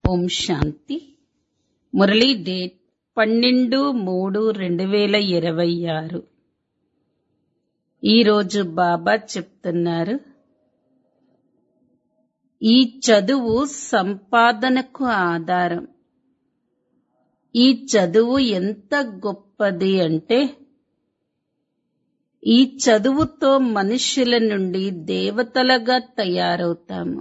ఓం శాంతి Murali date పన్నెండు మూడు రెండు వేల ఇరవై ఆరు ఈరోజు బాబా చెప్తున్నారు ఈ చదువు సంపాదనకు ఆధారం ఈ చదువు ఎంత గొప్పది అంటే ఈ చదువుతో మనుష్యుల నుండి దేవతలుగా తయారవుతాము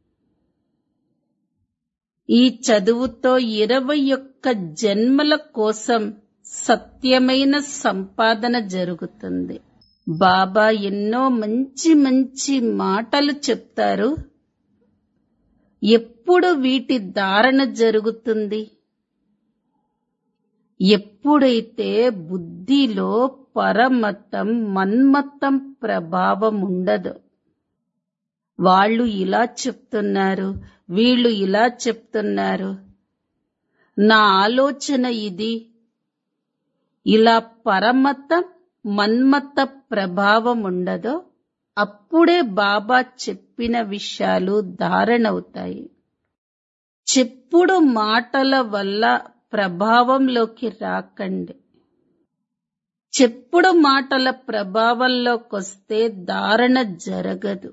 ఈ చదువుతో ఇరవై ఒక్క జన్మల కోసం సత్యమైన సంపాదన జరుగుతుంది బాబా ఎన్నో మంచి మంచి మాటలు చెప్తారు ఎప్పుడు వీటి ధారణ జరుగుతుంది ఎప్పుడైతే బుద్ధిలో పరమతం మన్మతం ప్రభావం ఉండదు వాళ్ళు ఇలా చెప్తున్నారు వీళ్ళు ఇలా చెప్తున్నారు నా ఆలోచన ఇది ఇలా పరమతం మన్మత ప్రభావం ఉండదో అప్పుడే బాబా చెప్పిన విషయాలు ధారణవుతాయి చెప్పుడు మాటల వల్ల ప్రభావంలోకి రాకండి చెప్పుడు మాటల ప్రభావంలోకొస్తే ధారణ జరగదు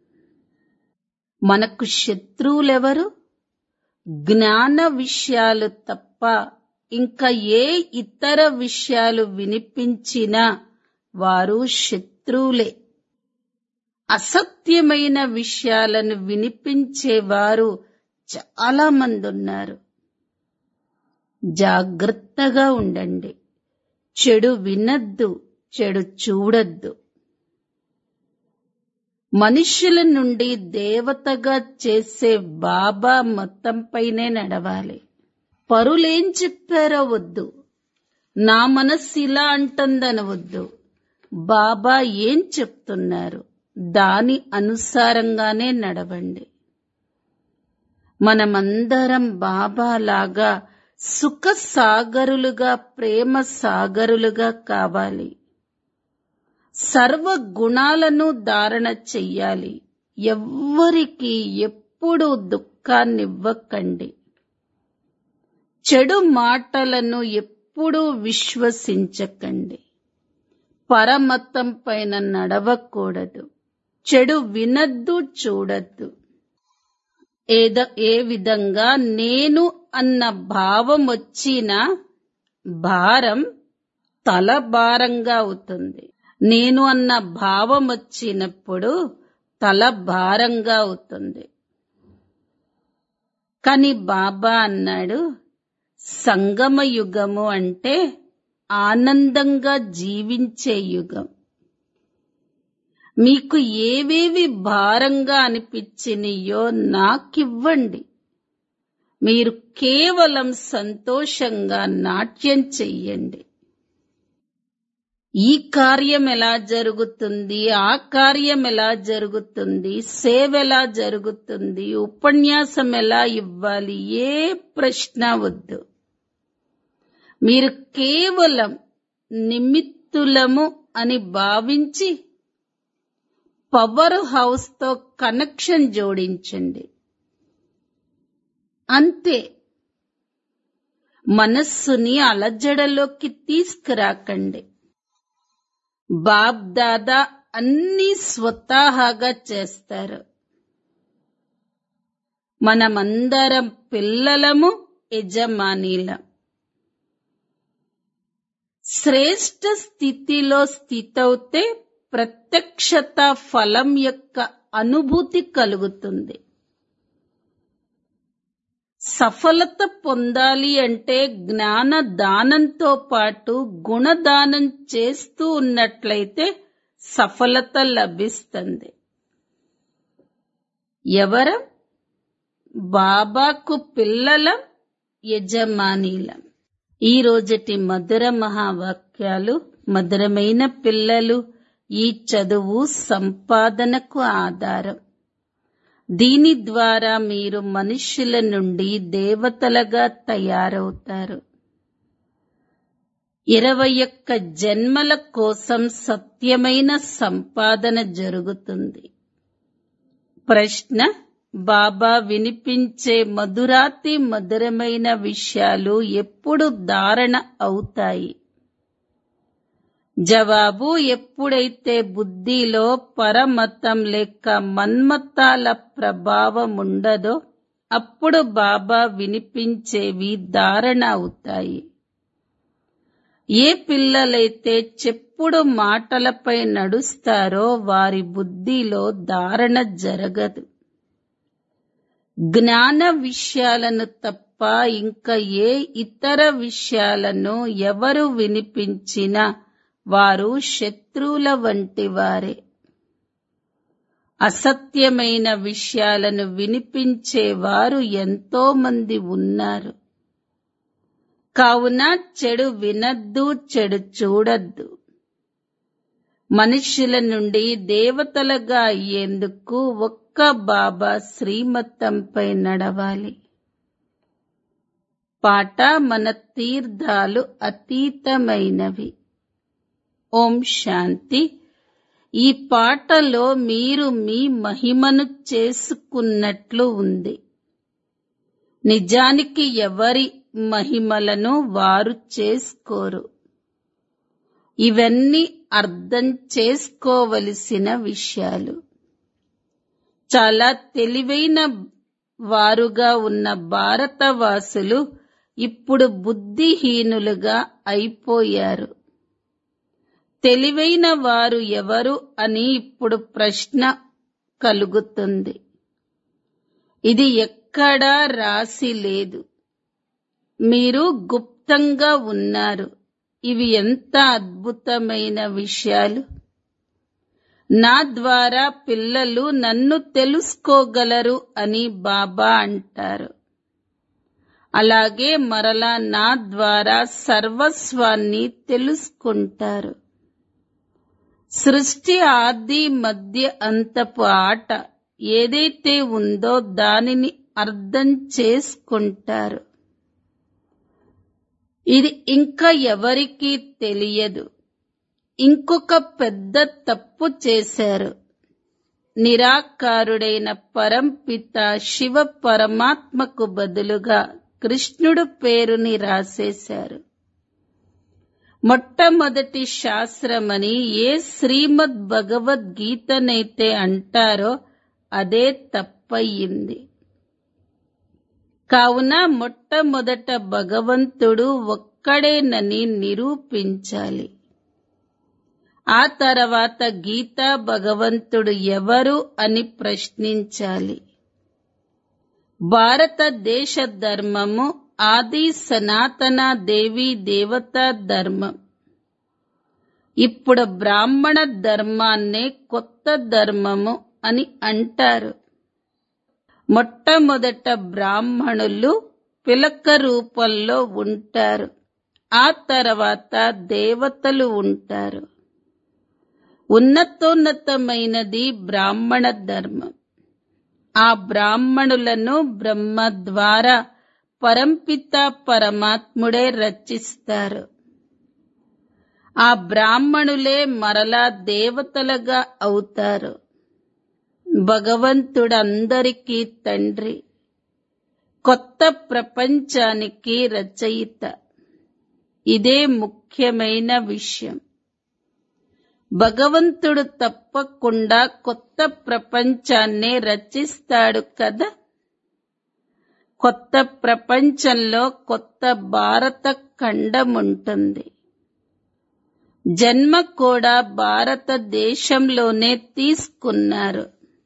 మనకు శత్రువులెవరు జ్ఞాన విషయాలు తప్ప ఇంకా ఏ ఇతర విషయాలు వినిపించినా వారు శత్రువులే అసత్యమైన విషయాలను వినిపించేవారు చాలా మంది ఉన్నారు జాగ్రత్తగా ఉండండి చెడు వినద్దు చెడు చూడద్దు మనుషుల నుండి దేవతగా చేసే బాబా మొత్తంపైనే నడవాలి పరులేం చెప్పారో వద్దు నా మనస్సు ఇలా అంటుందనవద్దు బాబా ఏం చెప్తున్నారు దాని అనుసారంగానే నడవండి మనమందరం బాబా లాగా సుఖ సాగరులుగా ప్రేమ సాగరులుగా కావాలి సర్వ గుణాలను ధారణ చెయ్యాలి ఎవ్వరికి ఎప్పుడు దుఃఖాన్నివ్వకండి చెడు మాటలను ఎప్పుడూ విశ్వసించకండి పరమతం పైన నడవకూడదు చెడు వినద్దు చూడద్దు ఏద ఏ విధంగా నేను అన్న భావం వచ్చిన భారం తల భారంగా అవుతుంది నేను అన్న భావం వచ్చినప్పుడు తల భారంగా అవుతుంది కాని బాబా అన్నాడు సంగమ యుగము అంటే ఆనందంగా జీవించే యుగం మీకు ఏవేవి భారంగా అనిపించినయో నాకివ్వండి మీరు కేవలం సంతోషంగా నాట్యం చెయ్యండి ఈ కార్యం ఎలా జరుగుతుంది ఆ కార్యం ఎలా జరుగుతుంది సేవ ఎలా జరుగుతుంది ఉపన్యాసం ఎలా ఇవ్వాలి ఏ ప్రశ్న వద్దు మీరు కేవలం నిమిత్తులము అని భావించి పవర్ హౌస్ తో కనెక్షన్ జోడించండి అంతే మనస్సుని అలజడలోకి తీసుకురాకండి బాబ్ దాదా అన్ని స్వతహాగా చేస్తారు మనమందరం పిల్లలము యజమానీలం శ్రేష్ట స్థితిలో స్థితవుతే ప్రత్యక్షత ఫలం యొక్క అనుభూతి కలుగుతుంది సఫలత పొందాలి అంటే జ్ఞాన దానంతో పాటు గుణదానం చేస్తూ ఉన్నట్లయితే సఫలత లభిస్తుంది ఎవరం బాబాకు పిల్లలం యజమానీలం ఈ రోజటి మధుర మహావాక్యాలు మధురమైన పిల్లలు ఈ చదువు సంపాదనకు ఆధారం దీని ద్వారా మీరు మనుష్యుల నుండి దేవతలుగా తయారవుతారు ఇరవై ఒక్క జన్మల కోసం సత్యమైన సంపాదన జరుగుతుంది ప్రశ్న బాబా వినిపించే మధురాతి మధురమైన విషయాలు ఎప్పుడు ధారణ అవుతాయి జవాబు ఎప్పుడైతే బుద్ధిలో పరమతం లేక మన్మతాల ప్రభావం ఉండదో అప్పుడు బాబా వినిపించేవి ధారణ అవుతాయి ఏ పిల్లలైతే చెప్పుడు మాటలపై నడుస్తారో వారి బుద్ధిలో ధారణ జరగదు జ్ఞాన విషయాలను తప్ప ఇంకా ఏ ఇతర విషయాలను ఎవరు వినిపించినా వారు శత్రువుల వంటి వారే అసత్యమైన విషయాలను వినిపించేవారు ఎంతో మంది ఉన్నారు కావున చెడు వినద్దు చెడు చూడద్దు మనుషుల నుండి దేవతలుగా అయ్యేందుకు ఒక్క బాబా శ్రీమతంపై నడవాలి పాట మన తీర్థాలు అతీతమైనవి ఓం శాంతి ఈ పాటలో మీరు మీ మహిమను చేసుకున్నట్లు ఉంది నిజానికి ఎవరి మహిమలను వారు చేసుకోరు ఇవన్నీ అర్థం చేసుకోవలసిన విషయాలు చాలా తెలివైన వారుగా ఉన్న భారతవాసులు ఇప్పుడు బుద్ధిహీనులుగా అయిపోయారు తెలివైన వారు ఎవరు అని ఇప్పుడు ప్రశ్న కలుగుతుంది ఇది ఎక్కడా రాసి లేదు మీరు గుప్తంగా ఉన్నారు ఇవి ఎంత అద్భుతమైన విషయాలు నా ద్వారా పిల్లలు నన్ను తెలుసుకోగలరు అని బాబా అంటారు అలాగే మరలా నా ద్వారా సర్వస్వాన్ని తెలుసుకుంటారు సృష్టి ఆది మధ్య అంతపు ఆట ఏదైతే ఉందో దానిని అర్థం చేసుకుంటారు ఇది ఇంకా ఎవరికీ తెలియదు ఇంకొక పెద్ద తప్పు చేశారు నిరాకారుడైన పరంపిత శివ పరమాత్మకు బదులుగా కృష్ణుడు పేరుని రాసేశారు మొట్టమొదటి శాస్త్రమని ఏ శ్రీమద్ భగవద్గీతనైతే అంటారో అదే తప్పయింది కావున మొట్టమొదట భగవంతుడు ఒక్కడేనని నిరూపించాలి ఆ తర్వాత గీతా భగవంతుడు ఎవరు అని ప్రశ్నించాలి భారతదేశ ధర్మము ఆది సనాతన దేవి దేవతా ధర్మం ఇప్పుడు బ్రాహ్మణ ధర్మాన్నే కొత్త ధర్మము అని అంటారు మొట్టమొదట బ్రాహ్మణులు పిలక రూపంలో ఉంటారు ఆ తర్వాత దేవతలు ఉంటారు ఉన్నతోన్నతమైనది బ్రాహ్మణ ధర్మం ఆ బ్రాహ్మణులను బ్రహ్మ ద్వారా పరంపిత పరమాత్ముడే రచిస్తారు ఆ బ్రాహ్మణులే మరలా దేవతలుగా అవుతారు భగవంతుడు అందరికీ తండ్రి కొత్త ప్రపంచానికి రచయిత ఇదే ముఖ్యమైన విషయం భగవంతుడు తప్పకుండా కొత్త ప్రపంచాన్నే రచిస్తాడు కదా కొత్త ప్రపంచంలో కొత్త భారత ఖండం ఉంటుంది జన్మ కూడా భారతదేశంలోనే తీసుకున్నారు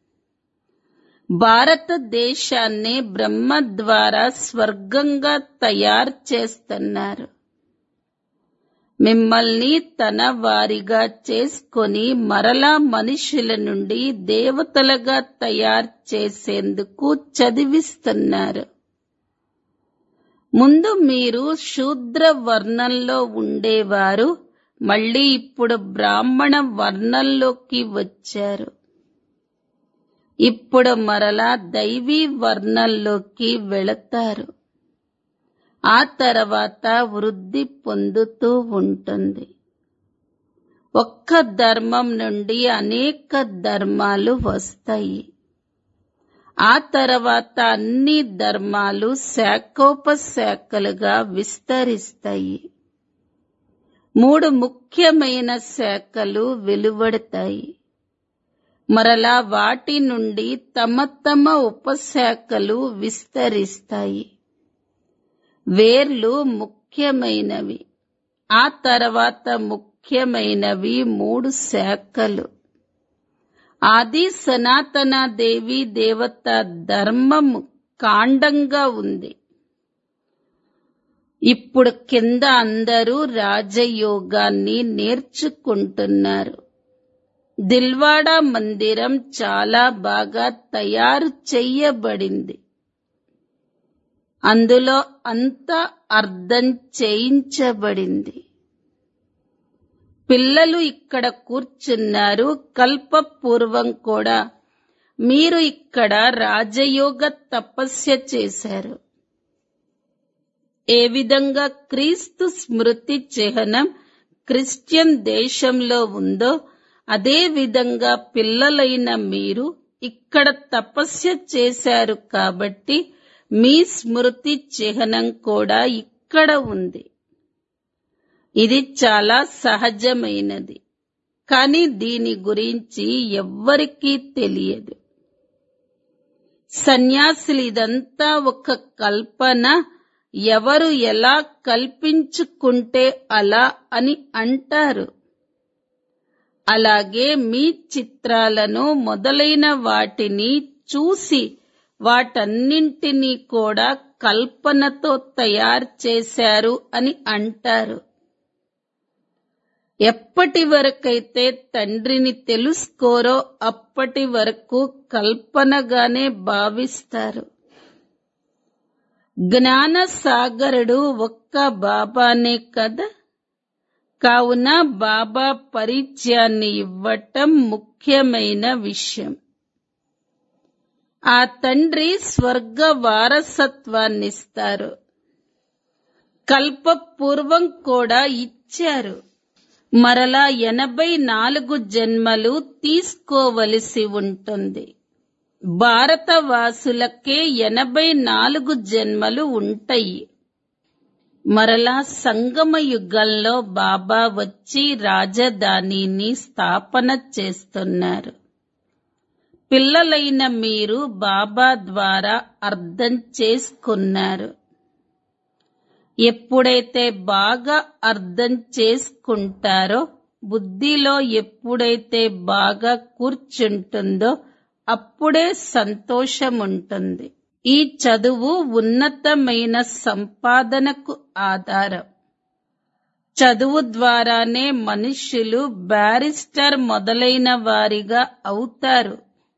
భారతదేశాన్ని బ్రహ్మ ద్వారా స్వర్గంగా తయారు చేస్తున్నారు మిమ్మల్ని తన వారిగా చేసుకొని మరలా మనుషుల నుండి దేవతలుగా తయారు చేసేందుకు చదివిస్తున్నారు ముందు మీరు శూద్ర వర్ణంలో ఉండేవారు మళ్ళీ ఇప్పుడు బ్రాహ్మణ వర్ణంలోకి వచ్చారు ఇప్పుడు మరలా దైవీ వర్ణంలోకి వెళతారు ఆ తర్వాత వృద్ధి పొందుతూ ఉంటుంది ఒక్క ధర్మం నుండి అనేక ధర్మాలు వస్తాయి ఆ తర్వాత అన్ని ధర్మాలు శాఖోపశాఖలుగా విస్తరిస్తాయి మూడు ముఖ్యమైన శాఖలు వెలువడతాయి మరలా వాటి నుండి తమ తమ ఉపశాఖలు విస్తరిస్తాయి వేర్లు ముఖ్యమైనవి ఆ తర్వాత ముఖ్యమైనవి మూడు శాఖలు ఆది సనాతన దేవి దేవత ధర్మము కాండంగా ఉంది ఇప్పుడు కింద అందరూ రాజయోగాన్ని నేర్చుకుంటున్నారు దిల్వాడా మందిరం చాలా బాగా తయారు చెయ్యబడింది అందులో అంతా అర్థం చేయించబడింది పిల్లలు ఇక్కడ కూర్చున్నారు కల్పపూర్వం కూడా మీరు ఇక్కడ రాజయోగ తపస్య చేశారు ఏ విధంగా క్రీస్తు స్మృతి చిహ్నం క్రిస్టియన్ దేశంలో ఉందో అదే విధంగా పిల్లలైన మీరు ఇక్కడ తపస్య చేశారు కాబట్టి మీ స్మృతి చిహ్నం కూడా ఇక్కడ ఉంది ఇది చాలా సహజమైనది కానీ దీని గురించి ఎవ్వరికీ తెలియదు సన్యాసులు ఇదంతా ఒక కల్పన ఎవరు ఎలా కల్పించుకుంటే అలా అని అంటారు అలాగే మీ చిత్రాలను మొదలైన వాటిని చూసి వాటన్నింటినీ కూడా కల్పనతో తయారు చేశారు అని అంటారు ఎప్పటి వరకైతే తండ్రిని తెలుసుకోరో అప్పటి వరకు కల్పనగానే భావిస్తారు జ్ఞాన సాగరుడు ఒక్క బాబానే కదా కావున బాబా పరిచయాన్ని ఇవ్వటం ముఖ్యమైన విషయం ఆ తండ్రి స్వర్గ వారసత్వాన్నిస్తారు కల్పపూర్వం కూడా ఇచ్చారు మరలా ఎనభై నాలుగు జన్మలు తీసుకోవలసి ఉంటుంది భారతవాసులకే ఎనభై నాలుగు జన్మలు ఉంటాయి మరలా సంగమ యుగంలో బాబా వచ్చి రాజధానిని స్థాపన చేస్తున్నారు పిల్లలైన మీరు బాబా ద్వారా అర్థం చేసుకున్నారు ఎప్పుడైతే బాగా అర్థం చేసుకుంటారో బుద్ధిలో ఎప్పుడైతే బాగా కూర్చుంటుందో అప్పుడే సంతోషం ఉంటుంది ఈ చదువు ఉన్నతమైన సంపాదనకు ఆధారం చదువు ద్వారానే మనుష్యులు బ్యారిస్టర్ మొదలైన వారిగా అవుతారు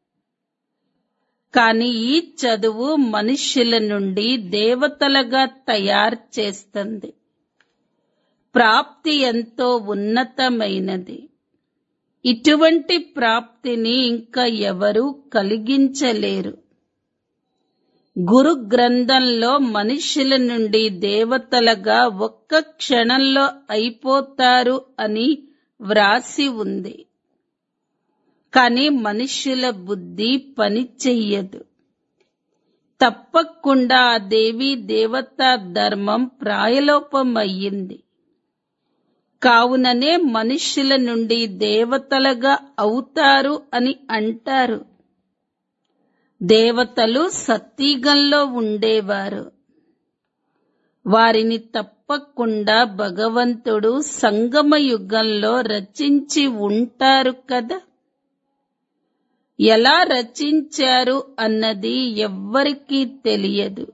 కానీ ఈ చదువు మనుష్యుల నుండి దేవతలుగా తయారు చేస్తుంది ప్రాప్తి ఎంతో ఉన్నతమైనది ఇటువంటి ప్రాప్తిని ఇంకా ఎవరూ కలిగించలేరు గురు గ్రంథంలో మనుష్యుల నుండి దేవతలుగా ఒక్క క్షణంలో అయిపోతారు అని వ్రాసి ఉంది కానీ మనుష్యుల బుద్ధి పని చెయ్యదు తప్పకుండా ఆ దేవి దేవతా ధర్మం ప్రాయలోపమయ్యింది కావుననే మనుష్యుల నుండి దేవతలుగా అవుతారు అని అంటారు దేవతలు సత్యగంలో ఉండేవారు వారిని తప్పకుండా భగవంతుడు సంగమ యుగంలో రచించి ఉంటారు కదా ఎలా రచించారు అన్నది ఎవ్వరికీ తెలియదు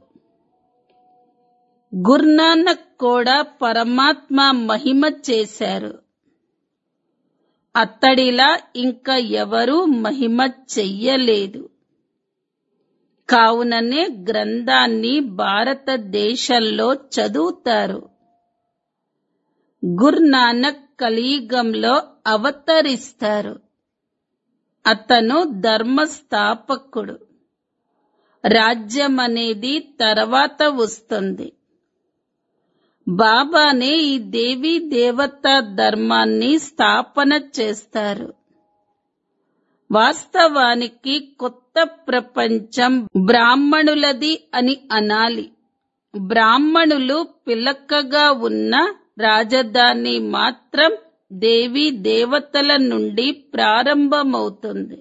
గుర్నానక్ కూడా పరమాత్మ మహిమ చేశారు అత్తడిలా ఇంకా ఎవరూ మహిమ చెయ్యలేదు కావుననే గ్రంథాన్ని భారతదేశంలో చదువుతారు గుర్నానక్ కలియుగంలో అవతరిస్తారు అతను ధర్మస్థాపకుడు రాజ్యం అనేది తర్వాత వస్తుంది బాబానే ఈ దేవీ దేవతా ధర్మాన్ని స్థాపన చేస్తారు వాస్తవానికి కొత్త ప్రపంచం బ్రాహ్మణులది అని అనాలి బ్రాహ్మణులు పిలకగా ఉన్న రాజధాని మాత్రం దేవి దేవతల నుండి ప్రారంభమవుతుంది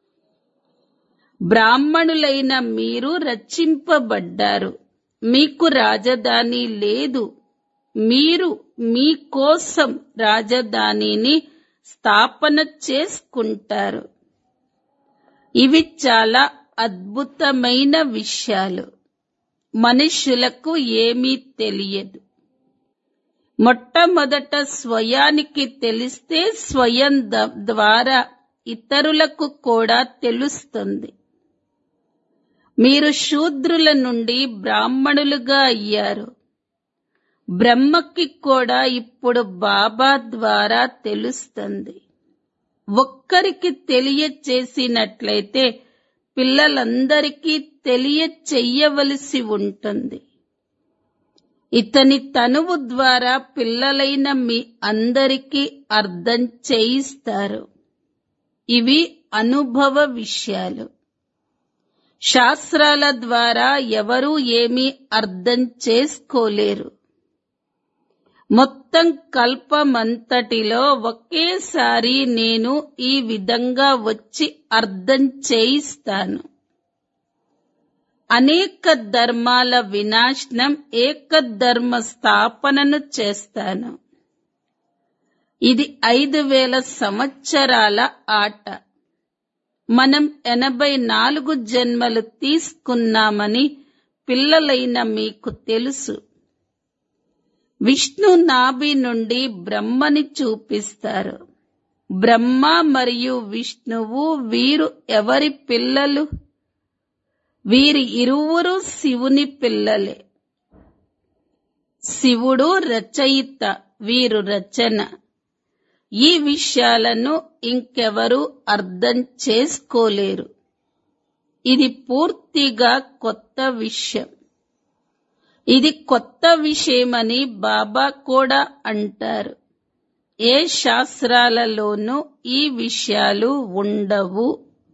బ్రాహ్మణులైన మీరు రచింపబడ్డారు మీకు రాజధాని లేదు మీరు మీ కోసం రాజధానిని స్థాపన చేసుకుంటారు ఇవి చాలా అద్భుతమైన విషయాలు మనుషులకు ఏమీ తెలియదు మొట్టమొదట స్వయానికి తెలిస్తే స్వయం ద- ద్వారా ఇతరులకు కూడా తెలుస్తుంది మీరు శూద్రుల నుండి బ్రాహ్మణులుగా అయ్యారు బ్రహ్మకి కూడా ఇప్పుడు బాబా ద్వారా తెలుస్తుంది ఒక్కరికి తెలియచేసినట్లయితే పిల్లలందరికీ తెలియచెయ్యవలసి ఉంటుంది ఇతని తనువు ద్వారా పిల్లలైన మీ అందరికీ అర్థం చేయిస్తారు ఇవి అనుభవ విషయాలు శాస్త్రాల ద్వారా ఎవరూ ఏమీ అర్థం చేసుకోలేరు మొత్తం కల్పమంతటిలో ఒకేసారి నేను ఈ విధంగా వచ్చి అర్థం చేయిస్తాను అనేక ధర్మాల వినాశనం ఏక ధర్మ స్థాపనను చేస్తాను ఇది ఐదు వేల సంవత్సరాల ఆట మనం ఎనభై నాలుగు జన్మలు తీసుకున్నామని పిల్లలైన మీకు తెలుసు విష్ణు నాభి నుండి బ్రహ్మని చూపిస్తారు బ్రహ్మ మరియు విష్ణువు వీరు ఎవరి పిల్లలు వీరి ఇరువురు శివుని పిల్లలే శివుడు రచయిత వీరు రచన ఈ విషయాలను ఇంకెవరూ అర్థం చేసుకోలేరు ఇది పూర్తిగా కొత్త విషయం ఇది కొత్త విషయమని బాబా కూడా అంటారు ఏ శాస్త్రాలలోనూ ఈ విషయాలు ఉండవు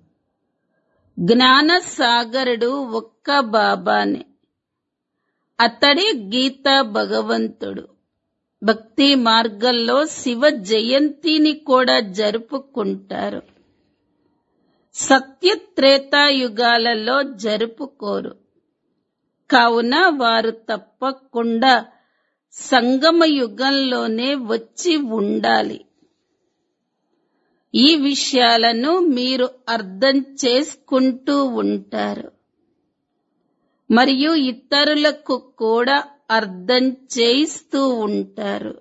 జ్ఞాన సాగరుడు ఒక్క బాబానే అతడే గీతా భగవంతుడు భక్తి మార్గంలో శివ జయంతిని కూడా జరుపుకుంటారు సత్య త్రేతాయుగాలలో జరుపుకోరు కావున వారు తప్పకుండా సంగమ యుగంలోనే వచ్చి ఉండాలి ఈ విషయాలను మీరు అర్థం చేసుకుంటూ ఉంటారు మరియు ఇతరులకు కూడా అర్థం చేయిస్తూ ఉంటారు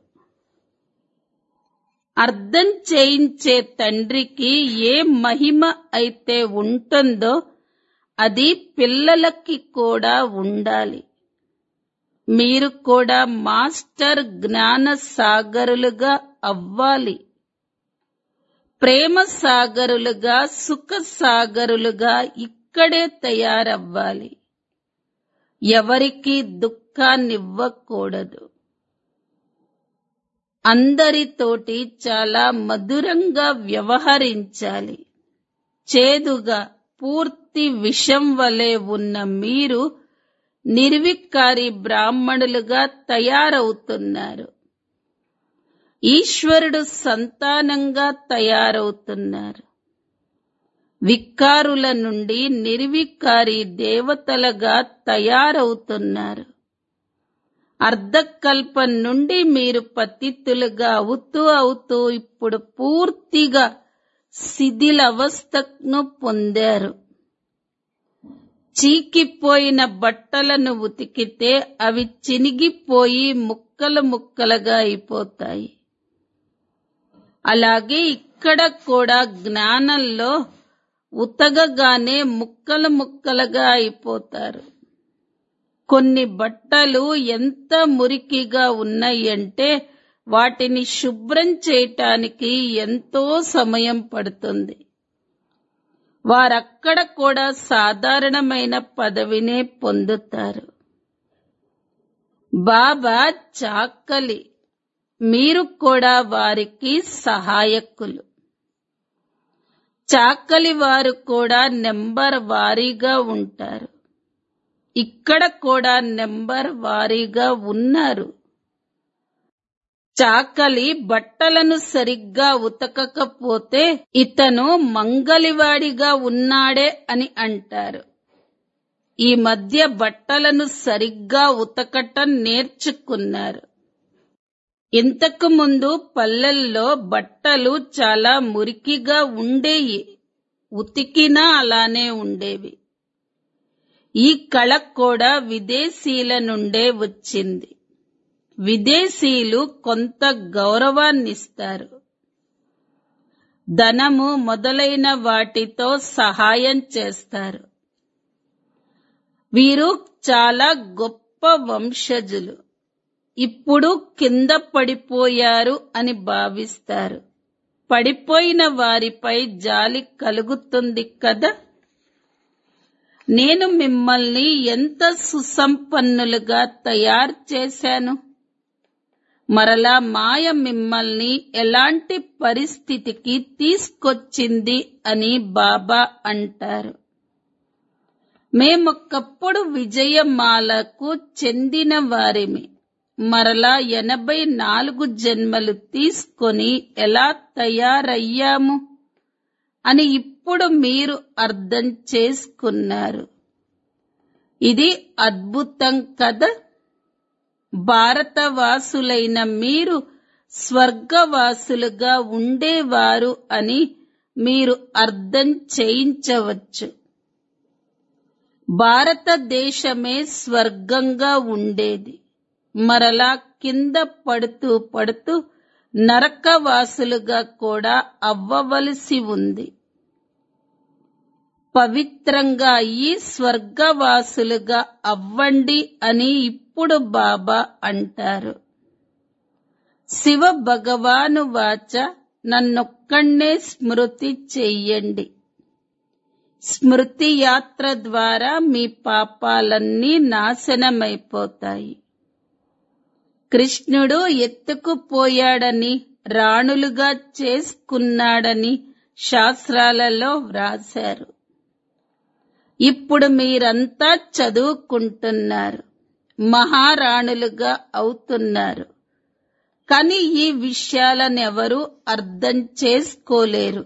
అర్థం చేయించే తండ్రికి ఏ మహిమ అయితే ఉంటుందో అది పిల్లలకి కూడా ఉండాలి మీరు కూడా మాస్టర్ జ్ఞాన సాగరులుగా అవ్వాలి ప్రేమ సాగరులుగా సుఖ సాగరులుగా ఇక్కడే తయారవ్వాలి ఎవరికి దుఃఖాన్నివ్వకూడదు అందరితోటి చాలా మధురంగా వ్యవహరించాలి చేదుగా పూర్తి విషం వలె ఉన్న మీరు నిర్వికారి బ్రాహ్మణులుగా తయారవుతున్నారు ఈశ్వరుడు సంతానంగా తయారవుతున్నారు వికారుల నుండి నిర్వికారి దేవతలుగా తయారవుతున్నారు అర్ధకల్పం నుండి మీరు పతితులుగా అవుతూ అవుతూ ఇప్పుడు పూర్తిగా శిథిలవస్థను పొందారు చీకిపోయిన బట్టలను ఉతికితే అవి చినిగిపోయి ముక్కలు ముక్కలుగా అయిపోతాయి అలాగే ఇక్కడ కూడా జ్ఞానంలో ఉతగగానే ముక్కలు ముక్కలుగా అయిపోతారు కొన్ని బట్టలు ఎంత మురికిగా ఉన్నాయంటే వాటిని శుభ్రం చేయటానికి ఎంతో సమయం పడుతుంది వారక్కడ కూడా సాధారణమైన పదవినే పొందుతారు బాబా చాకలి మీరు కూడా వారికి సహాయకులు చాకలి వారు కూడా నెంబర్ వారీగా ఉంటారు ఇక్కడ కూడా నెంబర్ వారీగా ఉన్నారు చాకలి బట్టలను సరిగ్గా ఉతకకపోతే ఇతను మంగలివాడిగా ఉన్నాడే అని అంటారు ఈ మధ్య బట్టలను సరిగ్గా ఉతకటం నేర్చుకున్నారు ఇంతకు ముందు పల్లెల్లో బట్టలు చాలా మురికిగా ఉండేవి ఉతికినా అలానే ఉండేవి ఈ కళ కూడా విదేశీల నుండే వచ్చింది విదేశీయులు కొంత గౌరవాన్నిస్తారు ధనము మొదలైన వాటితో సహాయం చేస్తారు వీరు చాలా గొప్ప వంశజులు ఇప్పుడు కింద పడిపోయారు అని భావిస్తారు పడిపోయిన వారిపై జాలి కలుగుతుంది కదా నేను మిమ్మల్ని ఎంత సుసంపన్నులుగా తయారు చేశాను మరలా మాయ మిమ్మల్ని ఎలాంటి పరిస్థితికి తీసుకొచ్చింది అని బాబా అంటారు మేమొక్కప్పుడు విజయమాలకు చెందిన వారిమి మరలా ఎనభై నాలుగు జన్మలు తీసుకొని ఎలా తయారయ్యాము అని ఇప్పుడు మీరు అర్థం చేసుకున్నారు ఇది అద్భుతం కదా భారతవాసులైన మీరు స్వర్గవాసులుగా ఉండేవారు అని మీరు అర్థం చేయించవచ్చు భారతదేశమే స్వర్గంగా ఉండేది మరలా కింద పడుతూ పడుతూ నరకవాసులుగా కూడా అవ్వవలసి ఉంది పవిత్రంగా ఈ స్వర్గవాసులుగా అవ్వండి అని ఇప్పుడు బాబా అంటారు శివ భగవాను వాచ నన్నొక్కడే స్మృతి చెయ్యండి స్మృతి యాత్ర ద్వారా మీ పాపాలన్నీ నాశనమైపోతాయి కృష్ణుడు ఎత్తుకుపోయాడని రాణులుగా చేసుకున్నాడని శాస్త్రాలలో వ్రాశారు ఇప్పుడు మీరంతా చదువుకుంటున్నారు మహారాణులుగా అవుతున్నారు కానీ ఈ విషయాలనెవరూ అర్థం చేసుకోలేరు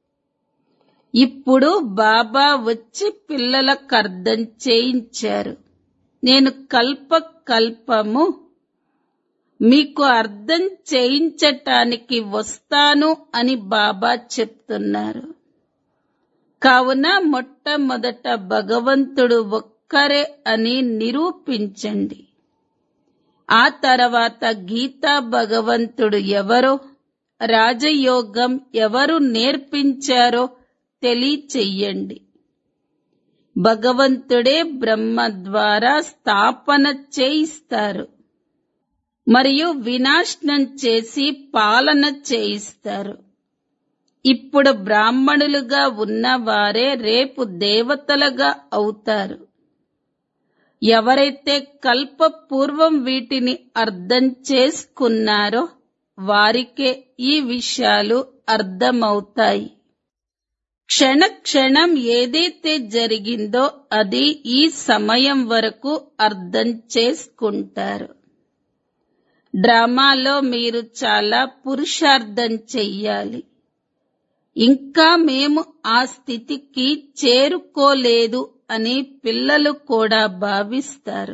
ఇప్పుడు బాబా వచ్చి పిల్లలకు అర్థం చేయించారు నేను కల్ప కల్పము మీకు అర్థం చేయించటానికి వస్తాను అని బాబా చెప్తున్నారు కావున మొట్టమొదట భగవంతుడు ఒక్కరే అని నిరూపించండి ఆ తర్వాత గీతా భగవంతుడు ఎవరో రాజయోగం ఎవరు నేర్పించారో తెలియచెయ్యండి భగవంతుడే బ్రహ్మ ద్వారా స్థాపన చేయిస్తారు మరియు వినాశనం చేసి పాలన చేయిస్తారు ఇప్పుడు బ్రాహ్మణులుగా ఉన్నవారే రేపు దేవతలుగా అవుతారు ఎవరైతే కల్పపూర్వం వీటిని అర్థం చేసుకున్నారో వారికే ఈ విషయాలు అర్థమవుతాయి క్షణ క్షణం ఏదైతే జరిగిందో అది ఈ సమయం వరకు అర్థం చేసుకుంటారు డ్రామాలో మీరు చాలా పురుషార్థం చెయ్యాలి ఇంకా మేము ఆ స్థితికి చేరుకోలేదు అని పిల్లలు కూడా భావిస్తారు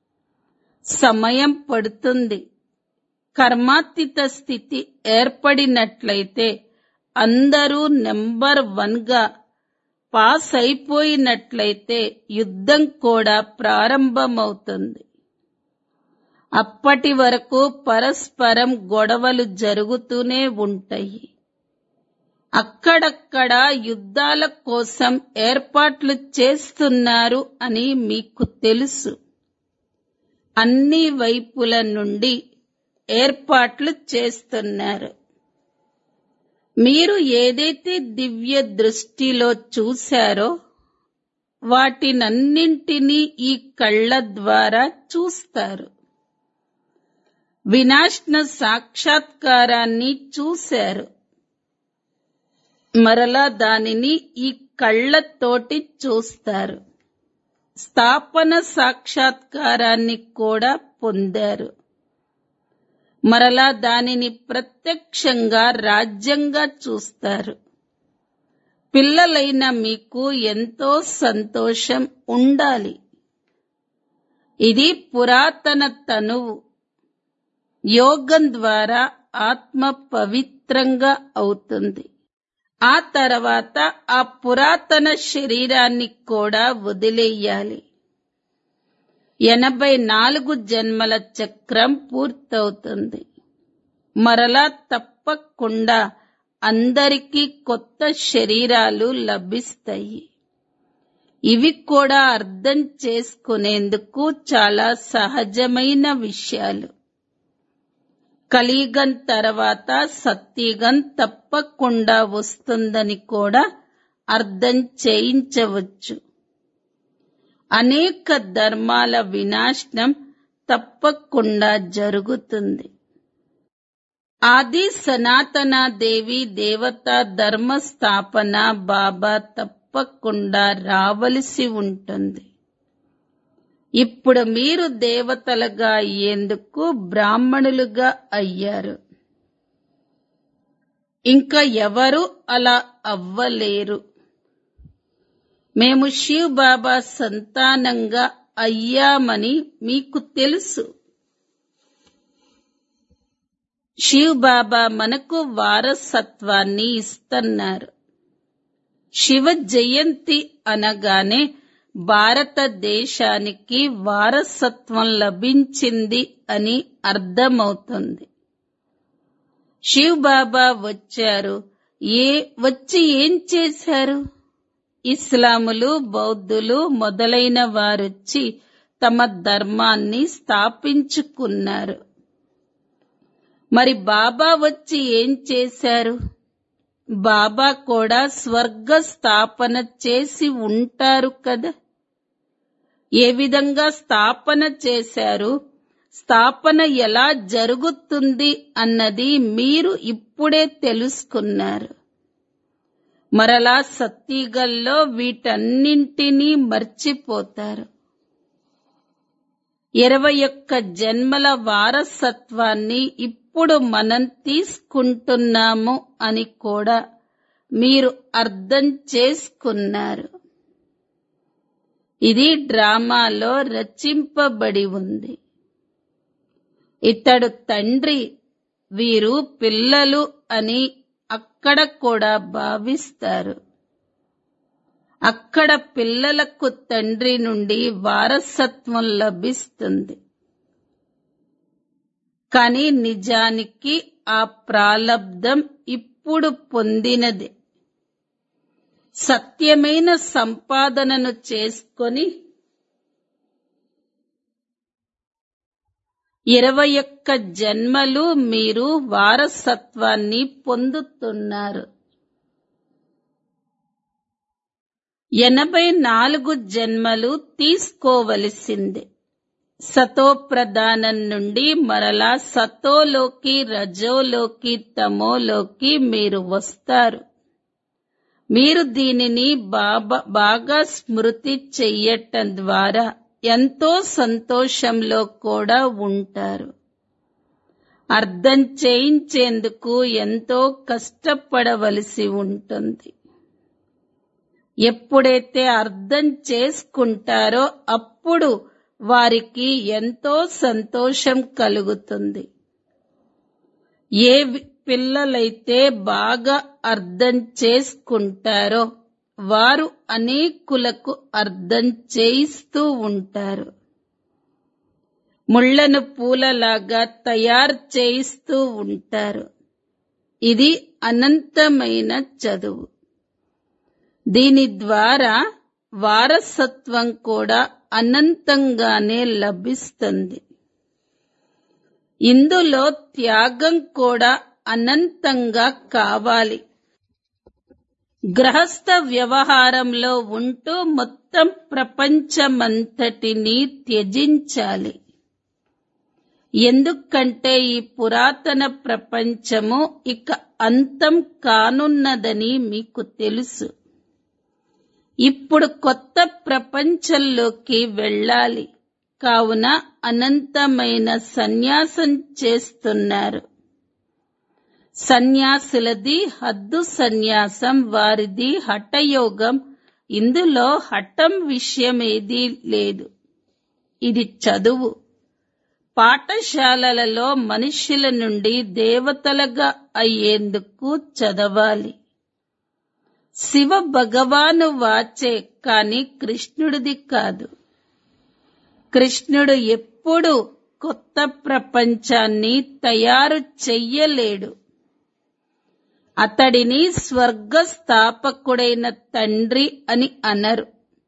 సమయం పడుతుంది కర్మాతీత స్థితి ఏర్పడినట్లయితే అందరూ నెంబర్ వన్ గా పాస్ అయిపోయినట్లయితే యుద్ధం కూడా ప్రారంభమవుతుంది అప్పటి వరకు పరస్పరం గొడవలు జరుగుతూనే ఉంటాయి అక్కడక్కడ యుద్ధాల కోసం ఏర్పాట్లు చేస్తున్నారు అని మీకు తెలుసు అన్ని వైపుల నుండి ఏర్పాట్లు చేస్తున్నారు మీరు ఏదైతే దివ్య దృష్టిలో చూశారో వాటినన్నింటినీ ఈ కళ్ళ ద్వారా చూస్తారు వినాశన సాక్షాత్కారాన్ని చూశారు మరలా దానిని ఈ కళ్ళతోటి చూస్తారు స్థాపన సాక్షాత్కారాన్ని కూడా పొందారు మరలా దానిని ప్రత్యక్షంగా రాజ్యంగా చూస్తారు పిల్లలైన మీకు ఎంతో సంతోషం ఉండాలి ఇది పురాతన తనువు యోగం ద్వారా ఆత్మ పవిత్రంగా అవుతుంది ఆ తర్వాత ఆ పురాతన శరీరాన్ని కూడా వదిలేయాలి ఎనభై నాలుగు జన్మల చక్రం పూర్తవుతుంది మరలా తప్పకుండా అందరికీ కొత్త శరీరాలు లభిస్తాయి ఇవి కూడా అర్థం చేసుకునేందుకు చాలా సహజమైన విషయాలు కలియుగం తర్వాత సత్యుగం తప్పకుండా వస్తుందని కూడా అర్థం చేయించవచ్చు అనేక ధర్మాల వినాశనం తప్పకుండా జరుగుతుంది ఆది సనాతన దేవి దేవత ధర్మ స్థాపన బాబా తప్పకుండా రావలసి ఉంటుంది ఇప్పుడు మీరు దేవతలుగా అయ్యేందుకు బ్రాహ్మణులుగా అయ్యారు ఇంకా ఎవరు అలా అవ్వలేరు మేము శివ్ బాబా సంతానంగా అయ్యామని మీకు తెలుసు శివ్ బాబా మనకు వారసత్వాన్ని ఇస్తున్నారు శివ జయంతి అనగానే భారతదేశానికి వారసత్వం లభించింది అని అర్థమవుతుంది శివ్ బాబా వచ్చారు ఏ వచ్చి ఏం చేశారు ఇస్లాములు బౌద్ధులు మొదలైన వారొచ్చి తమ ధర్మాన్ని స్థాపించుకున్నారు మరి బాబా వచ్చి ఏం చేశారు బాబా కూడా స్వర్గ స్థాపన చేసి ఉంటారు కదా ఏ విధంగా స్థాపన చేశారు స్థాపన ఎలా జరుగుతుంది అన్నది మీరు ఇప్పుడే తెలుసుకున్నారు మరలా సత్తిగల్లో వీటన్నింటినీ మర్చిపోతారు ఇరవై ఒక్క జన్మల వారసత్వాన్ని ఇప్పుడు మనం తీసుకుంటున్నాము అని కూడా మీరు అర్థం చేసుకున్నారు ఇది డ్రామాలో రచింపబడి ఉంది ఇతడు తండ్రి వీరు పిల్లలు అని అక్కడ కూడా భావిస్తారు అక్కడ పిల్లలకు తండ్రి నుండి వారసత్వం లభిస్తుంది కానీ నిజానికి ఆ ప్రాలబ్ధం ఇప్పుడు పొందినది సత్యమైన సంపాదనను చేసుకొని ఇరవై ఒక్క జన్మలు మీరు వారసత్వాన్ని పొందుతున్నారు ఎనభై నాలుగు జన్మలు తీసుకోవలసిందే సతో ప్రధానం నుండి మరలా సతోలోకి రజోలోకి తమోలోకి మీరు వస్తారు మీరు దీనిని బాబా బాగా స్మృతి చెయ్యటం ద్వారా ఎంతో సంతోషంలో కూడా ఉంటారు అర్థం చేయించేందుకు ఎంతో కష్టపడవలసి ఉంటుంది ఎప్పుడైతే అర్థం చేసుకుంటారో అప్పుడు వారికి ఎంతో సంతోషం కలుగుతుంది ఏ వి- పిల్లలైతే బాగా అర్థం చేసుకుంటారో వారు అనేకులకు అర్థం చేయిస్తూ ఉంటారు ముళ్లను పూలలాగా తయారు చేయిస్తూ ఉంటారు ఇది అనంతమైన చదువు దీని ద్వారా వారసత్వం కూడా అనంతంగానే లభిస్తుంది ఇందులో త్యాగం కూడా అనంతంగా కావాలి గ్రహస్థ వ్యవహారంలో ఉంటూ మొత్తం ప్రపంచమంతటిని త్యజించాలి ఎందుకంటే ఈ పురాతన ప్రపంచము ఇక అంతం కానున్నదని మీకు తెలుసు ఇప్పుడు కొత్త ప్రపంచంలోకి వెళ్ళాలి కావున అనంతమైన సన్యాసం చేస్తున్నారు సన్యాసులది హద్దు సన్యాసం వారిది హఠయోగం ఇందులో హఠం విషయం ఏదీ లేదు ఇది చదువు పాఠశాలలలో మనుష్యుల నుండి దేవతలుగా అయ్యేందుకు చదవాలి శివ భగవాను వాచే కాని కృష్ణుడిది కాదు కృష్ణుడు ఎప్పుడు కొత్త ప్రపంచాన్ని తయారు చెయ్యలేడు అతడిని స్వర్గ స్థాపకుడైన తండ్రి అని అనరు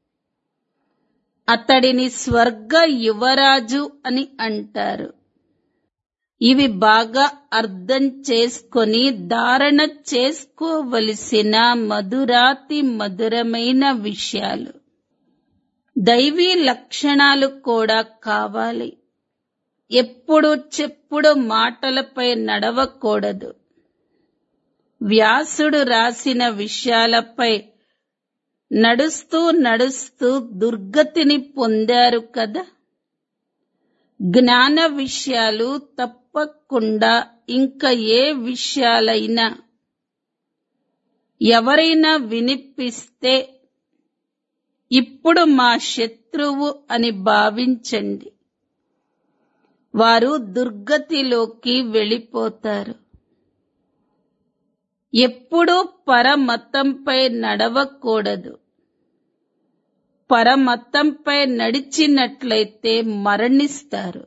అతడిని స్వర్గ యువరాజు అని అంటారు ఇవి బాగా అర్థం చేసుకొని ధారణ చేసుకోవలసిన మధురాతి మధురమైన విషయాలు దైవీ లక్షణాలు కూడా కావాలి ఎప్పుడు చెప్పుడు మాటలపై నడవకూడదు వ్యాసుడు రాసిన విషయాలపై నడుస్తూ నడుస్తూ దుర్గతిని పొందారు కదా జ్ఞాన విషయాలు తప్పకుండా ఇంకా ఏ విషయాలైనా ఎవరైనా వినిపిస్తే ఇప్పుడు మా శత్రువు అని భావించండి వారు దుర్గతిలోకి వెళ్ళిపోతారు ఎప్పుడూ పరమతంపై నడవకూడదు పరమతంపై నడిచినట్లయితే మరణిస్తారు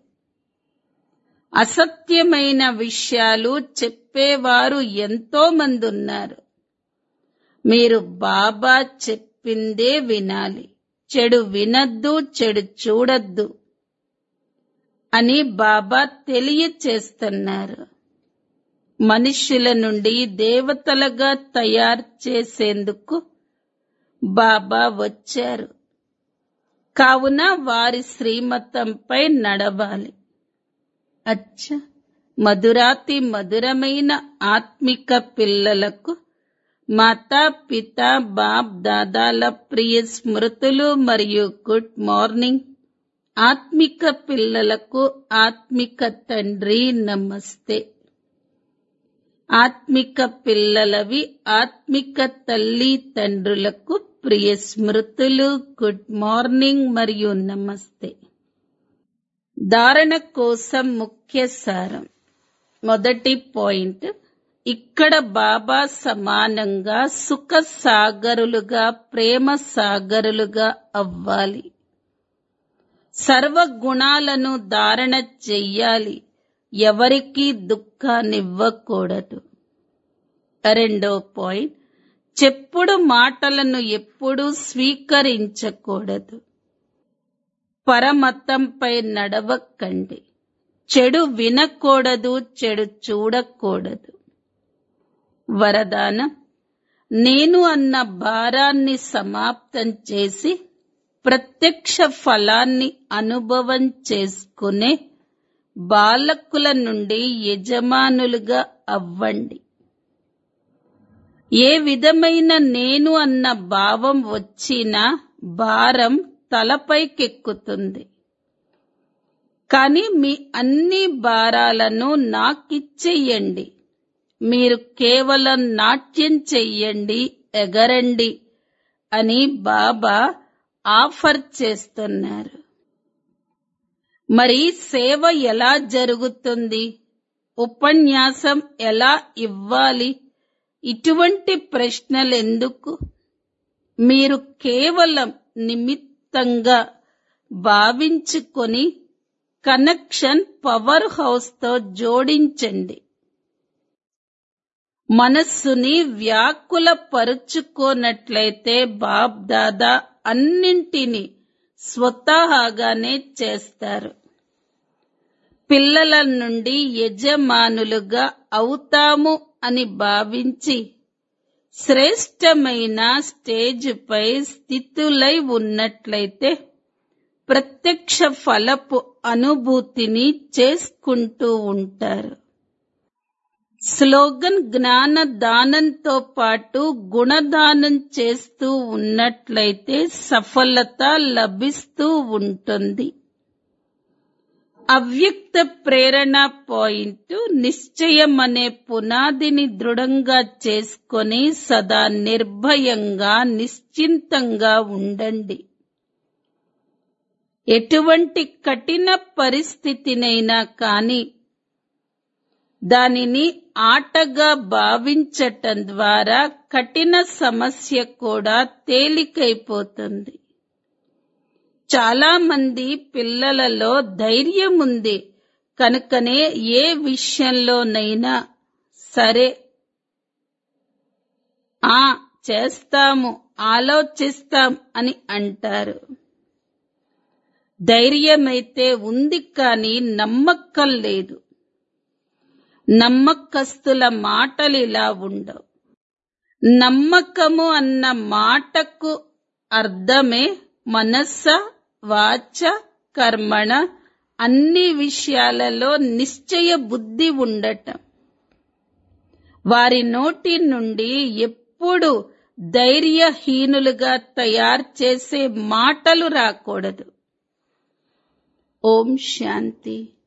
అసత్యమైన విషయాలు చెప్పేవారు ఎంతో మంది ఉన్నారు మీరు బాబా చెప్పిందే వినాలి చెడు వినద్దు చెడు చూడద్దు అని బాబా తెలియచేస్తున్నారు మనుష్యుల నుండి దేవతలుగా తయారు చేసేందుకు బాబా వచ్చారు కావున వారి శ్రీమతంపై నడవాలి అచ్చ మధురాతి మధురమైన ఆత్మిక పిల్లలకు మాతా పిత బాప్ దాదాల ప్రియ స్మృతులు మరియు గుడ్ మార్నింగ్ ఆత్మిక పిల్లలకు ఆత్మిక తండ్రి నమస్తే ఆత్మిక పిల్లలవి ఆత్మిక తల్లి తండ్రులకు ప్రియ స్మృతులు గుడ్ మార్నింగ్ మరియు నమస్తే ధారణ కోసం ముఖ్య సారం మొదటి పాయింట్ ఇక్కడ బాబా సమానంగా సుఖ సాగరులుగా ప్రేమ సాగరులుగా అవ్వాలి సర్వ గుణాలను ధారణ చెయ్యాలి ఎవరికీ దుఃఖాన్నివ్వకూడదు రెండో పాయింట్ చెప్పుడు మాటలను ఎప్పుడూ స్వీకరించకూడదు పరమతంపై నడవకండి చెడు వినకూడదు చెడు చూడకూడదు వరదానం నేను అన్న భారాన్ని సమాప్తం చేసి ప్రత్యక్ష ఫలాన్ని అనుభవం చేసుకునే బాలకుల నుండి యజమానులుగా అవ్వండి ఏ విధమైన నేను అన్న భావం వచ్చినా భారం తలపైకెక్కుతుంది కానీ మీ అన్ని భారాలను నాకిచ్చేయండి మీరు కేవలం నాట్యం చెయ్యండి ఎగరండి అని బాబా ఆఫర్ చేస్తున్నారు మరి సేవ ఎలా జరుగుతుంది ఉపన్యాసం ఎలా ఇవ్వాలి ఇటువంటి ప్రశ్నలెందుకు మీరు కేవలం నిమిత్తంగా భావించుకొని కనెక్షన్ పవర్ హౌస్తో జోడించండి మనస్సుని వ్యాకుల పరుచుకోనట్లయితే బాబ్ దాదా అన్నింటినీ స్వతహాగానే చేస్తారు పిల్లల నుండి యజమానులుగా అవుతాము అని భావించి శ్రేష్టమైన స్టేజ్పై స్థితులై ఉన్నట్లయితే ప్రత్యక్ష ఫలపు అనుభూతిని చేసుకుంటూ ఉంటారు స్లోగన్ జ్ఞాన దానంతో పాటు గుణదానం చేస్తూ ఉన్నట్లయితే సఫలత లభిస్తూ ఉంటుంది అవ్యక్త ప్రేరణ పాయింట్ నిశ్చయం అనే పునాదిని దృఢంగా చేసుకొని సదా నిర్భయంగా నిశ్చింతంగా ఉండండి ఎటువంటి కఠిన పరిస్థితినైనా కాని దానిని ఆటగా భావించటం ద్వారా కఠిన సమస్య కూడా తేలికైపోతుంది చాలా మంది పిల్లలలో ధైర్యం ఉంది కనుకనే ఏ విషయంలోనైనా సరే ఆ చేస్తాము ఆలోచిస్తాం అని అంటారు ధైర్యమైతే ఉంది కానీ నమ్మకం లేదు నమ్మకస్తుల మాటలు ఇలా ఉండవు నమ్మకము అన్న మాటకు అర్థమే మనస్స వాచ కర్మణ అన్ని విషయాలలో నిశ్చయ బుద్ధి ఉండటం వారి నోటి నుండి ఎప్పుడు ధైర్యహీనులుగా తయారు చేసే మాటలు రాకూడదు ఓం శాంతి